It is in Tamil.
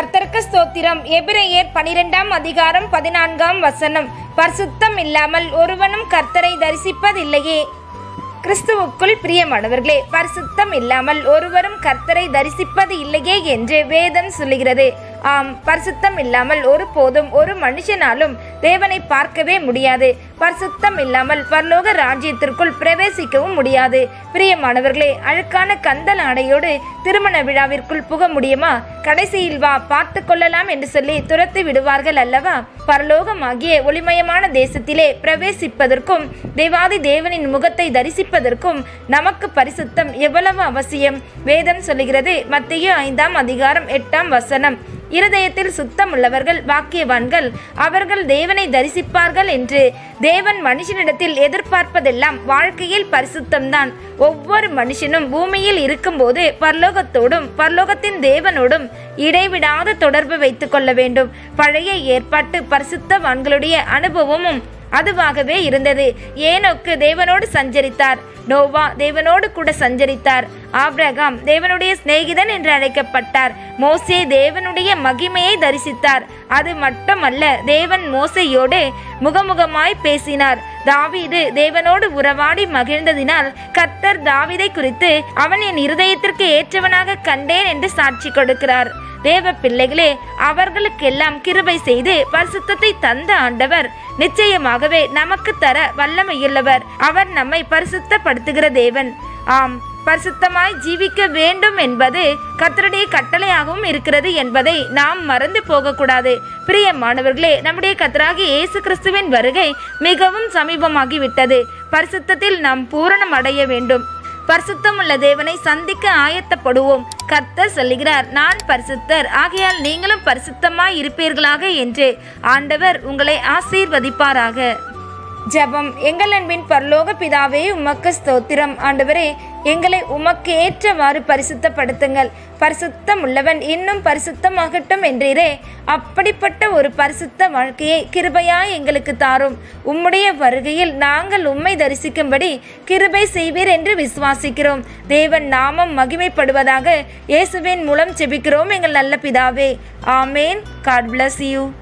கர்த்தருக்கு ஸ்தோத்திரம் எபிரேயர் பனிரெண்டாம் அதிகாரம் பதினான்காம் வசனம் பரிசுத்தம் இல்லாமல் ஒருவனும் கர்த்தரை தரிசிப்பதில்லையே கிறிஸ்துவுக்குள் பிரியமானவர்களே பரிசுத்தம் இல்லாமல் ஒருவரும் கர்த்தரை தரிசிப்பது இல்லையே என்று வேதம் சொல்லுகிறது ஆம் பரிசுத்தம் இல்லாமல் ஒருபோதும் ஒரு மனுஷனாலும் தேவனை பார்க்கவே முடியாது பரிசுத்தம் இல்லாமல் பரலோக ராஜ்யத்திற்குள் பிரவேசிக்கவும் முடியாது பிரியமானவர்களே அழுக்கான கந்தல் ஆடையோடு திருமண விழாவிற்குள் புக முடியுமா கடைசியில் வா பார்த்து கொள்ளலாம் என்று சொல்லி துரத்தி விடுவார்கள் அல்லவா பரலோகமாகிய ஒளிமயமான தேசத்திலே பிரவேசிப்பதற்கும் தேவாதி தேவனின் முகத்தை தரிசிப்பதற்கும் நமக்கு பரிசுத்தம் எவ்வளவு அவசியம் வேதம் சொல்லுகிறது மத்திய ஐந்தாம் அதிகாரம் எட்டாம் வசனம் இருதயத்தில் சுத்தம் உள்ளவர்கள் வாக்கியவான்கள் அவர்கள் தேவனை தரிசிப்பார்கள் என்று தேவன் மனுஷனிடத்தில் எதிர்பார்ப்பதெல்லாம் வாழ்க்கையில் பரிசுத்தம்தான் ஒவ்வொரு மனுஷனும் பூமியில் இருக்கும்போது பரலோகத்தோடும் பரலோகத்தின் தேவனோடும் இடைவிடாத தொடர்பு வைத்துக் கொள்ள வேண்டும் பழைய ஏற்பாட்டு பரிசுத்தவான்களுடைய அனுபவமும் அதுவாகவே இருந்தது ஏனோக்கு தேவனோடு சஞ்சரித்தார் நோவா தேவனோடு கூட சஞ்சரித்தார் ஆப்ரகாம் தேவனுடைய சிநேகிதன் என்று அழைக்கப்பட்டார் மோசே தேவனுடைய மகிமையை தரிசித்தார் அது மட்டுமல்ல தேவன் மோசையோடு முகமுகமாய் பேசினார் தாவீது தேவனோடு உறவாடி மகிழ்ந்ததினால் கர்த்தர் தாவீதை குறித்து அவன் என் இருதயத்திற்கு ஏற்றவனாக கண்டேன் என்று சாட்சி கொடுக்கிறார் தேவ பிள்ளைகளே அவர்களுக்கெல்லாம் கிருபை செய்து பரிசுத்தத்தை தந்த ஆண்டவர் நிச்சயமாகவே நமக்கு தர வல்லமையுள்ளவர் அவர் நம்மை பரிசுத்தப்படுத்துகிற தேவன் ஆம் பரிசுத்தமாய் ஜீவிக்க வேண்டும் என்பது கர்த்தருடைய கட்டளையாகவும் இருக்கிறது என்பதை நாம் மறந்து போகக்கூடாது பிரியமானவர்களே நம்முடைய கர்த்தராகிய இயேசு கிறிஸ்துவின் வருகை மிகவும் சமீபமாகிவிட்டது பரிசுத்தத்தில் நாம் பூரணம் அடைய வேண்டும் பரிசுத்தமுள்ள தேவனை சந்திக்க ஆயத்தப்படுவோம் கர்த்தர் சொல்லுகிறார் நான் பரிசுத்தர் ஆகையால் நீங்களும் பரிசுத்தமாய் இருப்பீர்களாக என்று ஆண்டவர் உங்களை ஆசீர்வதிப்பாராக ஜெபம் எங்கள் அன்பின் பரலோக பிதாவே உமக்கு ஸ்தோத்திரம் ஆண்டவரே எங்களை உமக்கு ஏற்றவாறு பரிசுத்தப்படுத்துங்கள் பரிசுத்தம் உள்ளவன் இன்னும் பரிசுத்தமாகட்டும் என்றீரே அப்படிப்பட்ட ஒரு பரிசுத்த வாழ்க்கையை கிருபையாய் எங்களுக்கு தாரும் உம்முடைய வருகையில் நாங்கள் உம்மை தரிசிக்கும்படி கிருபை செய்வீர் என்று விசுவாசிக்கிறோம் தேவன் நாமம் மகிமைப்படுவதாக இயேசுவின் மூலம் செபிக்கிறோம் எங்கள் நல்ல பிதாவே ஆமேன் காட் bless யூ